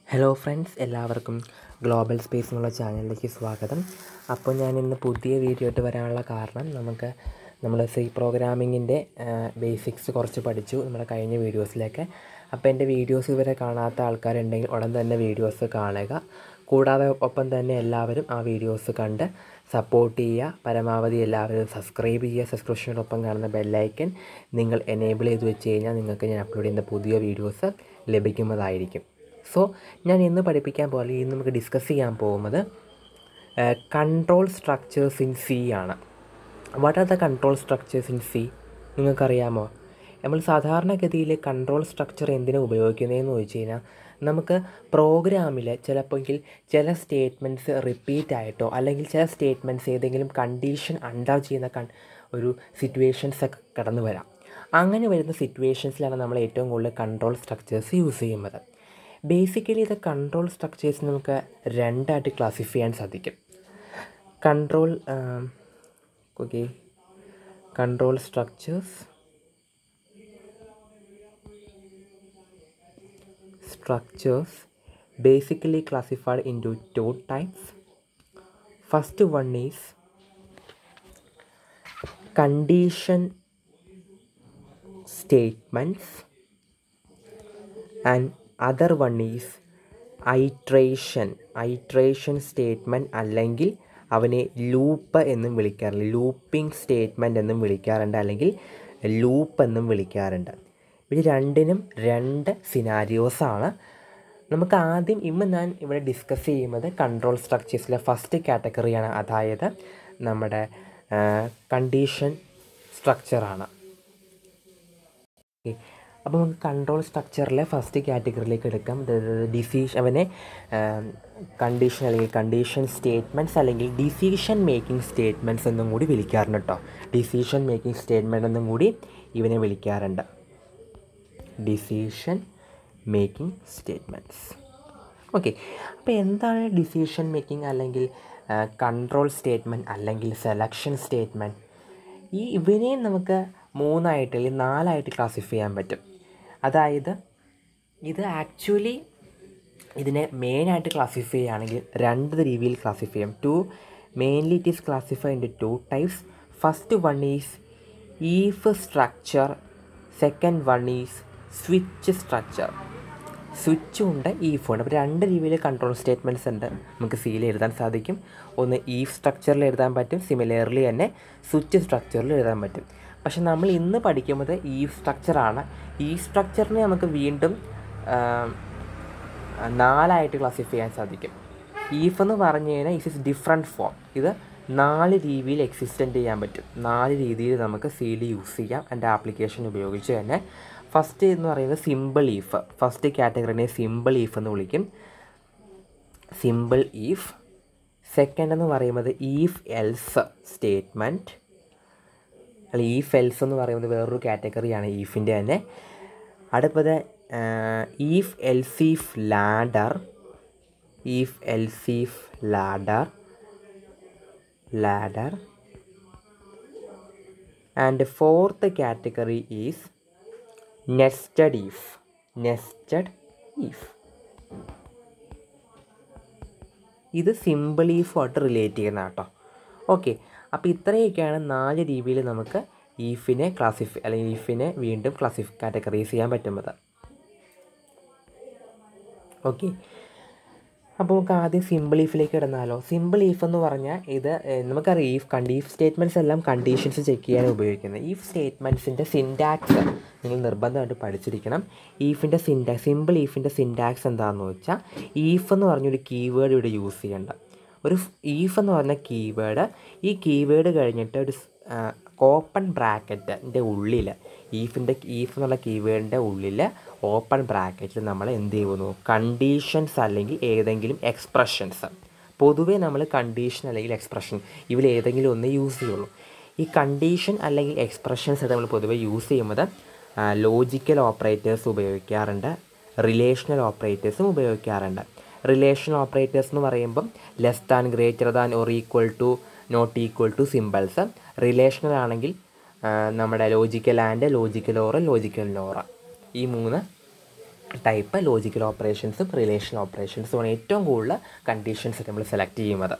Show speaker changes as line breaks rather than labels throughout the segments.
hello friends എല്ലാവർക്കും global space എന്നുള്ള ചാനലിലേക്ക് സ്വാഗതം അപ്പോൾ ഞാൻ ഇന്ന് പുതിയ വീഡിയോ ആയിട്ട് വരാനുള്ള കാരണം നമുക്ക് നമ്മൾ സി പ്രോഗ്രാമിങ്ങിൻ്റെ ബേസിക്സ് കുറച്ച് പഠിച്ചു നമ്മുടെ കഴിഞ്ഞ വീഡിയോസിലേക്ക് അപ്പോൾ എൻ്റെ വീഡിയോസ് ഇതുവരെ കാണാത്ത ആൾക്കാരുണ്ടെങ്കിൽ ഉടൻ തന്നെ വീഡിയോസ് കാണുക കൂടാതെ ഒപ്പം തന്നെ എല്ലാവരും ആ വീഡിയോസ് കണ്ട് സപ്പോർട്ട് ചെയ്യുക പരമാവധി എല്ലാവരും സബ്സ്ക്രൈബ് ചെയ്യുക സബ്സ്ക്രിപ്ഷനോടൊപ്പം കാണുന്ന ബെല്ലൈക്കൻ നിങ്ങൾ എനേബിൾ ചെയ്ത് വെച്ച് കഴിഞ്ഞാൽ നിങ്ങൾക്ക് ഞാൻ അപ്ലോഡ് ചെയ്യുന്ന പുതിയ വീഡിയോസ് ലഭിക്കുന്നതായിരിക്കും സോ ഞാൻ ഇന്ന് പഠിപ്പിക്കാൻ പോലെ ഇന്ന് നമുക്ക് ഡിസ്കസ് ചെയ്യാൻ പോകുന്നത് കൺട്രോൾ സ്ട്രക്ചേഴ്സ് ഇൻ സി ആണ് what are the control structures in C നിങ്ങൾക്കറിയാമോ നമ്മൾ സാധാരണഗതിയിൽ കൺട്രോൾ സ്ട്രക്ചർ എന്തിനാണ് ഉപയോഗിക്കുന്നതെന്ന് ചോദിച്ചു കഴിഞ്ഞാൽ നമുക്ക് പ്രോഗ്രാമിൽ ചിലപ്പോഴെങ്കിൽ ചില സ്റ്റേറ്റ്മെൻറ്റ്സ് റിപ്പീറ്റ് ആയിട്ടോ അല്ലെങ്കിൽ ചില സ്റ്റേറ്റ്മെൻറ്റ്സ് ഏതെങ്കിലും കണ്ടീഷൻ അണ്ടർ ചെയ്യുന്ന കൺ ഒരു സിറ്റുവേഷൻസ് ഒക്കെ കടന്നു വരാം അങ്ങനെ വരുന്ന സിറ്റുവേഷൻസിലാണ് നമ്മൾ ഏറ്റവും കൂടുതൽ കൺട്രോൾ സ്ട്രക്ചേഴ്സ് യൂസ് ചെയ്യുന്നത് ബേസിക്കലി ഇത് കൺട്രോൾ സ്ട്രക്ചേഴ്സ് നമുക്ക് രണ്ടായിട്ട് ക്ലാസിഫൈ ചെയ്യാൻ സാധിക്കും control okay control structures structures basically classified into two types first one is condition statements and other one is iteration iteration statement അല്ലെങ്കിൽ അവനെ ലൂപ്പ് എന്നും വിളിക്കാറുണ്ട് ലൂപ്പിംഗ് സ്റ്റേറ്റ്മെൻറ്റ് എന്നും വിളിക്കാറുണ്ട് അല്ലെങ്കിൽ ലൂപ്പ് എന്നും വിളിക്കാറുണ്ട് ഇത് രണ്ടിനും രണ്ട് സിനാരിയോസാണ് നമുക്ക് ആദ്യം ഇന്ന് ഞാൻ ഇവിടെ ഡിസ്കസ് ചെയ്യുന്നത് കൺട്രോൾ സ്ട്രക്ചേഴ്സിലെ ഫസ്റ്റ് കാറ്റഗറിയാണ് അതായത് നമ്മുടെ കണ്ടീഷൻ സ്ട്രക്ചറാണ് ഓക്കെ അപ്പോൾ നമുക്ക് കൺട്രോൾ സ്ട്രക്ചറിലെ ഫസ്റ്റ് കാറ്റഗറിയിലേക്ക് എടുക്കാം ഡിസീഷൻ അവനെ കണ്ടീഷൻ അല്ലെങ്കിൽ കണ്ടീഷൻ സ്റ്റേറ്റ്മെൻറ്റ്സ് അല്ലെങ്കിൽ ഡിസിഷൻ മേക്കിംഗ് സ്റ്റേറ്റ്മെൻറ്റ്സ് എന്നും കൂടി വിളിക്കാറുണ്ട് കേട്ടോ ഡിസിഷൻ മേക്കിംഗ് സ്റ്റേറ്റ്മെൻറ്റ് എന്നും കൂടി ഇവനെ വിളിക്കാറുണ്ട് ഡിസിഷൻ മേക്കിംഗ് സ്റ്റേറ്റ്മെൻറ്റ്സ് ഓക്കെ അപ്പോൾ എന്താണ് ഡിസിഷൻ മേക്കിംഗ് അല്ലെങ്കിൽ കൺട്രോൾ സ്റ്റേറ്റ്മെൻറ്റ് അല്ലെങ്കിൽ സെലക്ഷൻ സ്റ്റേറ്റ്മെൻറ്റ് ഈ ഇവനെയും നമുക്ക് മൂന്നായിട്ട് അല്ലെങ്കിൽ നാലായിട്ട് ക്ലാസിഫൈ ചെയ്യാൻ പറ്റും അതായത് ഇത് ആക്ച്വലി ഇതിനെ മെയിനായിട്ട് ക്ലാസിഫൈ ചെയ്യുകയാണെങ്കിൽ രണ്ട് രീതിയിൽ ക്ലാസിഫൈ ചെയ്യാം two mainly it is classify in two types first one is if structure second one is switch structure സ്വിച്ചും ഉണ്ട് ഈഫും ഉണ്ട് അപ്പോൾ രണ്ട് രീതിയിൽ കൺട്രോൾ സ്റ്റേറ്റ്മെൻറ്റ്സ് ഉണ്ട് നമുക്ക് സീൽ എഴുതാൻ സാധിക്കും ഒന്ന് ഈഫ് സ്ട്രക്ചറിൽ എഴുതാൻ പറ്റും സിമിലർലി തന്നെ സ്വിച്ച് സ്ട്രക്ചറിൽ എഴുതാൻ പറ്റും പക്ഷെ നമ്മൾ ഇന്ന് പഠിക്കുന്നത് ഈഫ് സ്ട്രക്ചറാണ് ഈ സ്ട്രക്ചറിനെ നമുക്ക് വീണ്ടും നാലായിട്ട് ക്ലാസിഫൈ ചെയ്യാൻ സാധിക്കും ഈഫ് എന്ന് പറഞ്ഞു കഴിഞ്ഞാൽ ഇറ്റ് ഇസ് ഡിഫറെൻറ്റ് ഫോം ഇത് നാല് രീതിയിൽ എക്സിസ്റ്റൻ്റ് ചെയ്യാൻ പറ്റും നാല് രീതിയിൽ നമുക്ക് സീൽ യൂസ് ചെയ്യാം എൻ്റെ ആപ്ലിക്കേഷൻ ഉപയോഗിച്ച് തന്നെ ഫസ്റ്റ് എന്ന് പറയുന്നത് സിമ്പിൾ ഈഫ് ഫസ്റ്റ് കാറ്റഗറിനെ സിമ്പിൾ ഈഫ് എന്ന് വിളിക്കും സിമ്പിൾ ഈഫ് സെക്കൻഡ് എന്ന് പറയുന്നത് ഈഫ് എൽസ് സ്റ്റേറ്റ്മെൻറ്റ് അല്ല ഈഫ് എൽസ് എന്ന് പറയുന്നത് വേറൊരു കാറ്റഗറിയാണ് ഈഫിൻ്റെ തന്നെ അടുത്തത് if else if ladder if else if ladder ladder and fourth category is nested if nested if ഇത് സിമ്പിൾ ഈഫുമായിട്ട് റിലേറ്റ് ചെയ്യുന്ന കേട്ടോ ഓക്കെ അപ്പോൾ ഇത്രയൊക്കെയാണ് നാല് രീതിയിൽ നമുക്ക് ഈഫിനെ ക്ലാസിഫൈ അല്ലെങ്കിൽ ഈഫിനെ വീണ്ടും ക്ലാസിഫ് കാറ്റഗറൈസ് ചെയ്യാൻ പറ്റുന്നത് ഓക്കെ അപ്പോൾ നമുക്ക് ആദ്യം സിമ്പിൾ ഈഫിലേക്ക് ഇടുന്നാലോ സിമ്പിൾ ഈഫ് എന്ന് പറഞ്ഞാൽ ഇത് നമുക്കറിയാം ഈഫ് കണ്ടി ഈഫ് സ്റ്റേറ്റ്മെൻറ്റ്സ് എല്ലാം കണ്ടീഷൻസ് ചെക്ക് ചെയ്യാൻ ഉപയോഗിക്കുന്നത് ഈഫ് സ്റ്റേറ്റ്മെൻറ്റ്സിൻ്റെ സിൻഡാക്സ് നിങ്ങൾ നിർബന്ധമായിട്ട് പഠിച്ചിരിക്കണം ഈഫിൻ്റെ സിൻഡാക്സ് സിമ്പിൾ ഈഫിൻ്റെ സിൻഡാക്സ് എന്താണെന്ന് വെച്ചാൽ ഈഫ് എന്ന് പറഞ്ഞൊരു കീവേഡ് ഇവിടെ യൂസ് ചെയ്യേണ്ട ഒരു ഈഫ് എന്ന് പറഞ്ഞ കീവേഡ് ഈ കീവേഡ് കഴിഞ്ഞിട്ട് ഒരു ഓപ്പൺ ബ്രാക്കറ്റിൻ്റെ ഉള്ളിൽ ഈഫിൻ്റെ ഈഫ് എന്നുള്ള കീവേഡിൻ്റെ ഉള്ളിൽ ഓപ്പൺ ബ്രാക്കറ്റിൽ നമ്മൾ എന്ത് ചെയ്യുന്നു കണ്ടീഷൻസ് അല്ലെങ്കിൽ ഏതെങ്കിലും എക്സ്പ്രഷൻസ് പൊതുവേ നമ്മൾ കണ്ടീഷൻ അല്ലെങ്കിൽ എക്സ്പ്രഷൻ ഇവയിൽ ഏതെങ്കിലും ഒന്ന് യൂസ് ചെയ്യുള്ളൂ ഈ കണ്ടീഷൻ അല്ലെങ്കിൽ എക്സ്പ്രഷൻസ് നമ്മൾ പൊതുവേ യൂസ് ചെയ്യുന്നത് ലോജിക്കൽ ഓപ്പറേറ്റേഴ്സ് ഉപയോഗിക്കാറുണ്ട് റിലേഷണൽ ഓപ്പറേറ്റേഴ്സും ഉപയോഗിക്കാറുണ്ട് റിലേഷണൽ ഓപ്പറേറ്റേഴ്സ് എന്ന് പറയുമ്പം less than greater than or equal to not equal to symbols relational ആണെങ്കിൽ നമ്മുടെ logical and logical or logical nor ഈ മൂന്ന് ടൈപ്പ് ലോജിക്കൽ ഓപ്പറേഷൻസും റിലേഷൻ ഓപ്പറേഷൻസുമാണ് ഏറ്റവും കൂടുതൽ കണ്ടീഷൻസ് നമ്മൾ സെലക്ട് ചെയ്യുന്നത്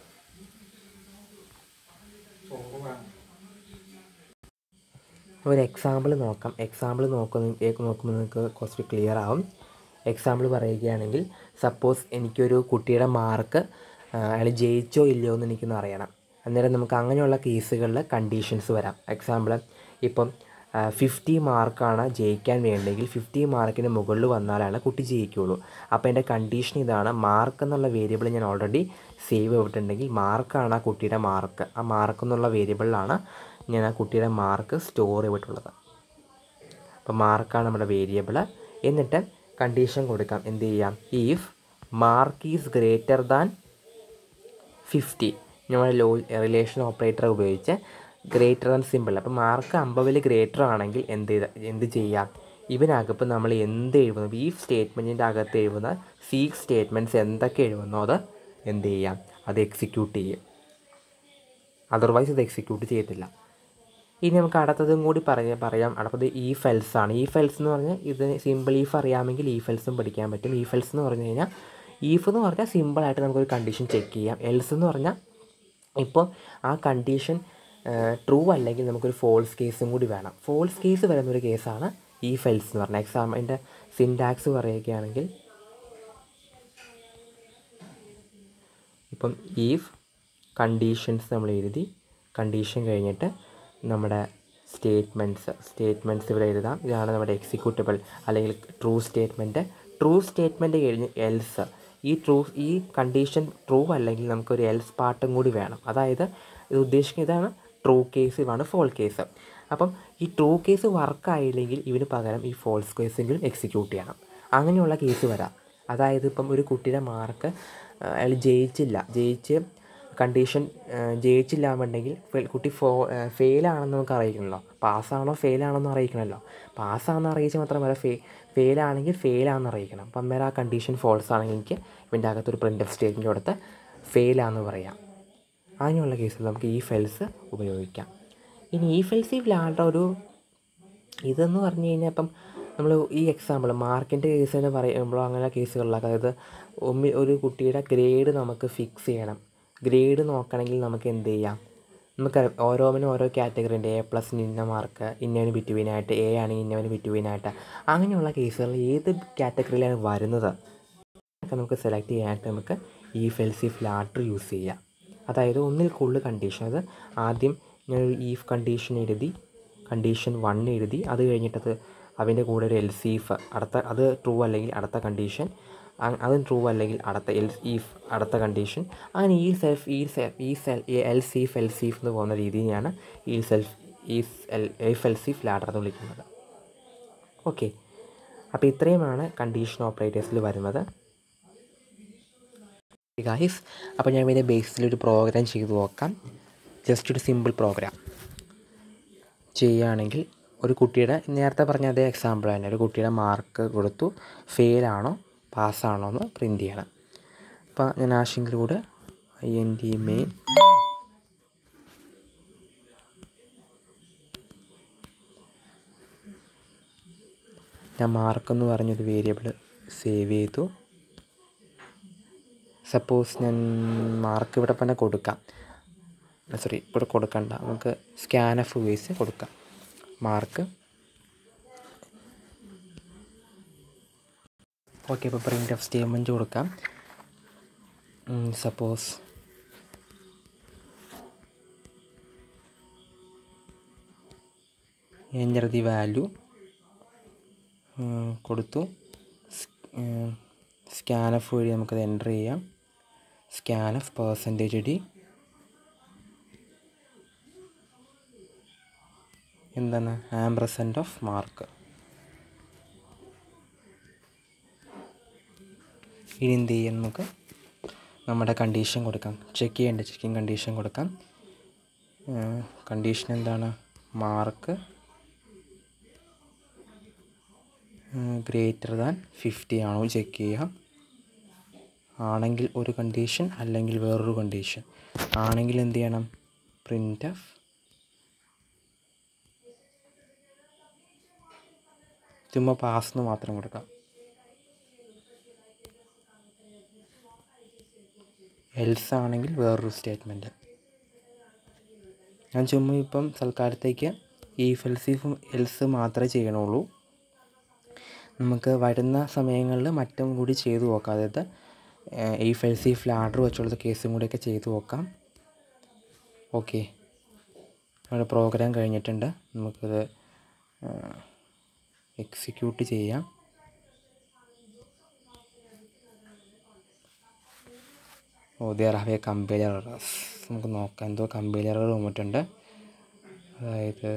ഒരു എക്സാമ്പിൾ നോക്കാം എക്സാമ്പിൾ നോക്കുന്ന നോക്കുമ്പോൾ നിങ്ങൾക്ക് കുറച്ച് ക്ലിയർ ആവും എക്സാമ്പിൾ പറയുകയാണെങ്കിൽ സപ്പോസ് എനിക്കൊരു കുട്ടിയുടെ മാർക്ക് അയാൾ ജയിച്ചോ ഇല്ലയോ എന്ന് എനിക്കൊന്ന് അറിയണം അന്നേരം നമുക്ക് അങ്ങനെയുള്ള കേസുകളിൽ കണ്ടീഷൻസ് വരാം എക്സാമ്പിൾ ഇപ്പം ഫിഫ്റ്റി മാർക്കാണ് ജയിക്കാൻ വേണ്ടെങ്കിൽ ഫിഫ്റ്റി മാർക്കിന് മുകളിൽ വന്നാലാണ് കുട്ടി ജയിക്കുകയുള്ളൂ അപ്പോൾ എൻ്റെ കണ്ടീഷൻ ഇതാണ് മാർക്ക് എന്നുള്ള വേരിയബിൾ ഞാൻ ഓൾറെഡി സേവ് ചെയ്തിട്ടുണ്ടെങ്കിൽ മാർക്കാണ് ആ കുട്ടിയുടെ മാർക്ക് ആ മാർക്ക് എന്നുള്ള വേരിയബിളിലാണ് ഞാൻ ആ കുട്ടിയുടെ മാർക്ക് സ്റ്റോർ ചെയ്തിട്ടുള്ളത് അപ്പോൾ മാർക്കാണ് നമ്മുടെ വേരിയബിൾ എന്നിട്ട് കണ്ടീഷൻ കൊടുക്കാം എന്ത് ചെയ്യാം if mark is greater than fifty നമ്മുടെ ലോ റിലേഷൻ ഓപ്പറേറ്റർ ഉപയോഗിച്ച് ഗ്രേറ്റർ ദാൻ സിമ്പിൾ അപ്പോൾ മാർക്ക് അമ്പതിൽ ഗ്രേറ്റർ ആണെങ്കിൽ എന്ത് ചെയ്ത എന്ത് ചെയ്യാം ഇവനകത്ത് നമ്മൾ എന്ത് എഴുതുന്നു ഈ സ്റ്റേറ്റ്മെൻറ്റിൻ്റെ അകത്ത് എഴുതുന്ന സീ സ്റ്റേറ്റ്മെൻറ്റ്സ് എന്തൊക്കെ എഴുതുന്നോ അത് എന്ത് ചെയ്യാം അത് എക്സിക്യൂട്ട് ചെയ്യും അതർവൈസ് ഇത് എക്സിക്യൂട്ട് ചെയ്യത്തില്ല ഇനി നമുക്ക് അടുത്തതും കൂടി പറഞ്ഞ പറയാം അടുത്തത് ഈ ഫെൽസ് ആണ് ഈ ഫെൽസ് എന്ന് പറഞ്ഞാൽ ഇത് സിമ്പിൾ ഈഫ് അറിയാമെങ്കിൽ ഈ ഫെൽസും പഠിക്കാൻ പറ്റും ഈ ഫെൽസ് എന്ന് പറഞ്ഞു കഴിഞ്ഞാൽ ഈഫ് എന്ന് പറഞ്ഞാൽ സിമ്പിളായിട്ട് നമുക്കൊരു കണ്ടീഷൻ ചെക്ക് ചെയ്യാം എൽസ് എന്ന് പറഞ്ഞാൽ ഇപ്പോൾ ആ കണ്ടീഷൻ ട്രൂ അല്ലെങ്കിൽ നമുക്കൊരു ഫോൾസ് കേസും കൂടി വേണം ഫോൾസ് കേസ് വരുന്നൊരു കേസാണ് ഈ ഫെൽസ് എന്ന് പറഞ്ഞാൽ എക്സാം അതിൻ്റെ സിൻടാക്സ് പറയുകയാണെങ്കിൽ ഇപ്പം ഈഫ് കണ്ടീഷൻസ് നമ്മൾ എഴുതി കണ്ടീഷൻ കഴിഞ്ഞിട്ട് നമ്മുടെ സ്റ്റേറ്റ്മെൻറ്റ്സ് സ്റ്റേറ്റ്മെൻറ്റ്സ് ഇവിടെ എഴുതാം ഇതാണ് നമ്മുടെ എക്സിക്യൂട്ടബിൾ അല്ലെങ്കിൽ ട്രൂ സ്റ്റേറ്റ്മെൻറ്റ് ട്രൂ സ്റ്റേറ്റ്മെൻറ്റ് കഴിഞ്ഞ് എൽസ് ഈ ട്രൂ ഈ കണ്ടീഷൻ ട്രൂ അല്ലെങ്കിൽ നമുക്കൊരു എൽസ് പാർട്ടും കൂടി വേണം അതായത് ഇത് ഉദ്ദേശിക്കുന്നത് ഇതാണ് ട്രൂ കേസ് ഇതാണ് ഫോൾ കേസ് അപ്പം ഈ ട്രൂ കേസ് വർക്കായില്ലെങ്കിൽ ഇതിന് പകരം ഈ ഫോൾസ് കേസെങ്കിലും എക്സിക്യൂട്ട് ചെയ്യണം അങ്ങനെയുള്ള കേസ് വരാം അതായത് ഇപ്പം ഒരു കുട്ടിയുടെ മാർക്ക് അയാൾ ജയിച്ചില്ല ജയിച്ച് കണ്ടീഷൻ ജയിച്ചില്ല എന്നുണ്ടെങ്കിൽ കുട്ടി ഫോ ഫെയിലാണെന്ന് നമുക്ക് അറിയിക്കണമല്ലോ പാസ്സാണോ ഫെയിലാണോ എന്ന് അറിയിക്കണമല്ലോ പാസ്സാണെന്ന് അറിയിച്ച് മാത്രം വരെ ഫെ ഫെയിലാണെങ്കിൽ ഫെയിലാണെന്ന് അറിയിക്കണം അപ്പം അന്നേരം ആ കണ്ടീഷൻ ഫോൾസ് ആണെങ്കിൽ എനിക്ക് ഇവൻ്റെ അകത്തൊരു പ്രിൻ്റ് ഓഫ് സ്റ്റേറ്റ്മെൻറ്റ് കൊടുത്ത് ഫെയിലാണെന്ന് പറയാം അങ്ങനെയുള്ള കേസിൽ നമുക്ക് ഈ ഫെൽസ് ഉപയോഗിക്കാം ഇനി ഈ ഫെൽസ് ഈ ലാളുടെ ഒരു ഇതെന്ന് പറഞ്ഞു കഴിഞ്ഞാൽ ഇപ്പം നമ്മൾ ഈ എക്സാമ്പിൾ മാർക്കിൻ്റെ കേസ് എന്ന് പറയുമ്പോൾ അങ്ങനെ കേസുകളിലൊക്കെ അതായത് ഒമ്മി ഒരു കുട്ടിയുടെ ഗ്രേഡ് നമുക്ക് ഫിക്സ് ചെയ്യണം ഗ്രേഡ് നോക്കണമെങ്കിൽ നമുക്ക് എന്ത് ചെയ്യാം നമുക്ക് ഓരോന്നിനും ഓരോ കാറ്റഗറി ഉണ്ട് എ പ്ലസിന് ഇന്ന മാർക്ക് ഇന്നവന് ബിറ്റ്വീനായിട്ട് എ ആണെങ്കിൽ ഇന്നവന് ബിറ്റ്വീനായിട്ട് അങ്ങനെയുള്ള കേസുകളിൽ ഏത് കാറ്റഗറിയിലാണ് വരുന്നത് ഒക്കെ നമുക്ക് സെലക്ട് ചെയ്യാനായിട്ട് നമുക്ക് ഈ ഫെൽസിഫ് ലാട്ടർ യൂസ് ചെയ്യാം അതായത് ഒന്നിൽ കൂടുതൽ കണ്ടീഷൻ അത് ആദ്യം ഞാനൊരു ഈഫ് കണ്ടീഷൻ എഴുതി കണ്ടീഷൻ വൺ എഴുതി അത് കഴിഞ്ഞിട്ടത് അതിൻ്റെ കൂടെ ഒരു എൽ സീഫ് അടുത്ത അത് ട്രൂ അല്ലെങ്കിൽ അടുത്ത കണ്ടീഷൻ അതും ട്രൂ അല്ലെങ്കിൽ അടുത്ത എൽ ഈഫ് അടുത്ത കണ്ടീഷൻ അങ്ങനെ ഈ സെൽഫ് ഈ സെൽഫ് ഈ സെൽ എൽ സീഫ് എൽ സീഫ് എന്ന് പോകുന്ന രീതിയാണ് ഈ സെൽഫ് ഈ else if else if ladder എന്ന് വിളിക്കുന്നത് ഓക്കെ അപ്പോൾ ഇത്രയുമാണ് കണ്ടീഷൻ ഓപ്പറേറ്റേഴ്സിൽ വരുന്നത് ഗായ്സ് അപ്പോൾ ഞാൻ ഇതിൻ്റെ ബേസിൽ ഒരു പ്രോഗ്രാം ചെയ്തു നോക്കാം ജസ്റ്റ് ഒരു സിമ്പിൾ പ്രോഗ്രാം ചെയ്യുകയാണെങ്കിൽ ഒരു കുട്ടിയുടെ നേരത്തെ പറഞ്ഞ അതേ എക്സാമ്പിൾ തന്നെ ഒരു കുട്ടിയുടെ മാർക്ക് കൊടുത്തു ഫെയിലാണോ പാസ്സാണോ എന്ന് പ്രിൻ്റ് ചെയ്യണം അപ്പോൾ ഞാൻ ആശങ്കയിലൂടെ ഐ എൻ ഡി മെയിൻ ഞാൻ മാർക്ക് എന്ന് പറഞ്ഞൊരു വേരിയബിൾ സേവ് ചെയ്തു സപ്പോസ് ഞാൻ മാർക്ക് ഇവിടെ തന്നെ കൊടുക്കാം സോറി ഇവിടെ കൊടുക്കണ്ട നമുക്ക് സ്കാൻ എഫ് ഉപയോഗിച്ച് കൊടുക്കാം മാർക്ക് ഓക്കെ ഇപ്പോൾ പ്രിൻ്റ് ഓഫ് സ്റ്റേറ്റ്മെൻറ്റ് കൊടുക്കാം സപ്പോസ് എൻ്റർ ദി വാല്യൂ കൊടുത്തു സ്കാൻ എഫ് വഴി നമുക്കത് എൻ്റർ ചെയ്യാം സ്കാൻ എഫ് പേഴ്സൻറ്റേജ് ഡി എന്താണ് ആംബ്രസെൻ്റ് ഓഫ് മാർക്ക് ഇനി എന്ത് ചെയ്യാം നമുക്ക് നമ്മുടെ കണ്ടീഷൻ കൊടുക്കാം ചെക്ക് ചെയ്യേണ്ട ചെക്കിങ് കണ്ടീഷൻ കൊടുക്കാം കണ്ടീഷൻ എന്താണ് മാർക്ക് ഗ്രേറ്റർ ദാൻ ഫിഫ്റ്റി ആണോ ചെക്ക് ചെയ്യാം ആണെങ്കിൽ ഒരു കണ്ടീഷൻ അല്ലെങ്കിൽ വേറൊരു കണ്ടീഷൻ ആണെങ്കിൽ എന്ത് ചെയ്യണം പ്രിൻ്റ് എഫ് ചുമ്മാ പാസ് എന്ന് മാത്രം കൊടുക്കാം എൽസ് ആണെങ്കിൽ വേറൊരു സ്റ്റേറ്റ്മെൻറ്റ് ഞാൻ ചുമ്മാ ഇപ്പം തൽക്കാലത്തേക്ക് ഈ ഫെൽസീഫ് എൽസ് മാത്രമേ ചെയ്യണുള്ളൂ നമുക്ക് വരുന്ന സമയങ്ങളിൽ മറ്റും കൂടി ചെയ്തു നോക്കാം അതായത് ഈ ഫെൽസീഫ് ലാഡർ വെച്ചുള്ള കേസും കൂടിയൊക്കെ ചെയ്തു നോക്കാം ഓക്കെ നമ്മുടെ പ്രോഗ്രാം കഴിഞ്ഞിട്ടുണ്ട് നമുക്കത് എക്സിക്യൂട്ട് ചെയ്യാം oh there have a compiler errors നമുക്ക് നോക്കാം എന്തോ കമ്പൈലർ എറർ വന്നിട്ടുണ്ട് അതായത്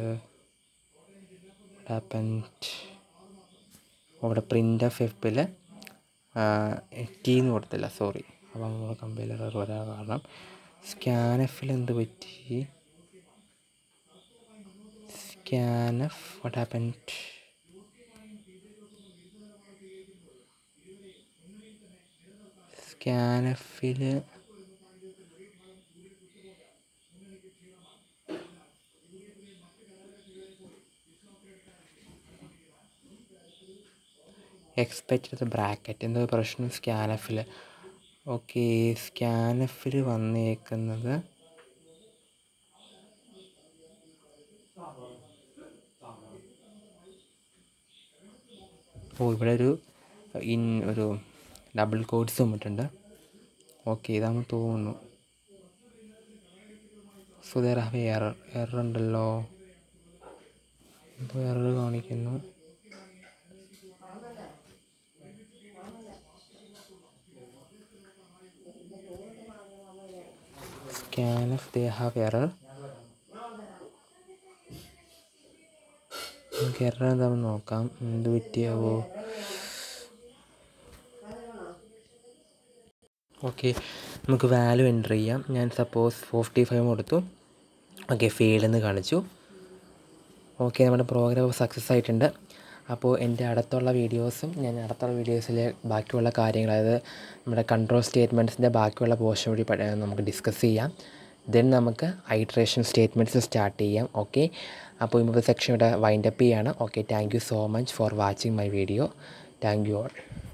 ഹാപ്പൻഡ് അവിടെ പ്രിൻ്റ് എഫ് എഫിൽ കീന്ന് കൊടുത്തില്ല സോറി അപ്പോൾ നമ്മൾ കമ്പൈലർ എറർ വരാൻ കാരണം സ്കാൻ എഫിൽ എന്ത് പറ്റി scan F what happened scan എഫിൽ എക്സ്പെക്റ്റ് ബ്രാക്കറ്റ് എന്തോ പ്രശ്നം സ്കാൻ എഫിൽ ഓക്കെ സ്കാൻ എഫിൽ വന്നേക്കുന്നത് ഓ ഇവിടെ ഒരു ഇൻ ഒരു ഡബിൾ കോഡ്സ് വന്നിട്ടുണ്ട് ഓക്കെ ഇതാണെന്ന് തോന്നുന്നു so there have error error ഉണ്ടല്ലോ എന്തോ എറർ കാണിക്കുന്നു scan if they have error നമുക്ക് എറർ എന്താണെന്ന് നോക്കാം എന്ത് പറ്റിയാവോ ഓക്കെ നമുക്ക് വാല്യൂ എൻ്റർ ചെയ്യാം ഞാൻ സപ്പോസ് ഫോർട്ടി ഫൈവ് കൊടുത്തു ഓക്കെ ഫെയിൽ എന്ന് കാണിച്ചു ഓക്കെ നമ്മുടെ പ്രോഗ്രാം സക്സസ് ആയിട്ടുണ്ട് അപ്പോൾ എൻ്റെ അടുത്തുള്ള വീഡിയോസും ഞാൻ അടുത്തുള്ള വീഡിയോസിലെ ബാക്കിയുള്ള കാര്യങ്ങൾ അതായത് നമ്മുടെ കൺട്രോൾ സ്റ്റേറ്റ്മെൻറ്റ്സിൻ്റെ ബാക്കിയുള്ള പോർഷൻ കൂടി നമുക്ക് ഡിസ്കസ് ചെയ്യാം ദെൻ നമുക്ക് ഐട്രേഷൻ സ്റ്റേറ്റ്മെൻറ്റ്സ് സ്റ്റാർട്ട് ചെയ്യാം ഓക്കെ അപ്പോൾ ഇന്നത്തെ സെക്ഷൻ ഇവിടെ വൈൻഡപ്പ് ചെയ്യാണ് okay thank you so much for watching my video thank you all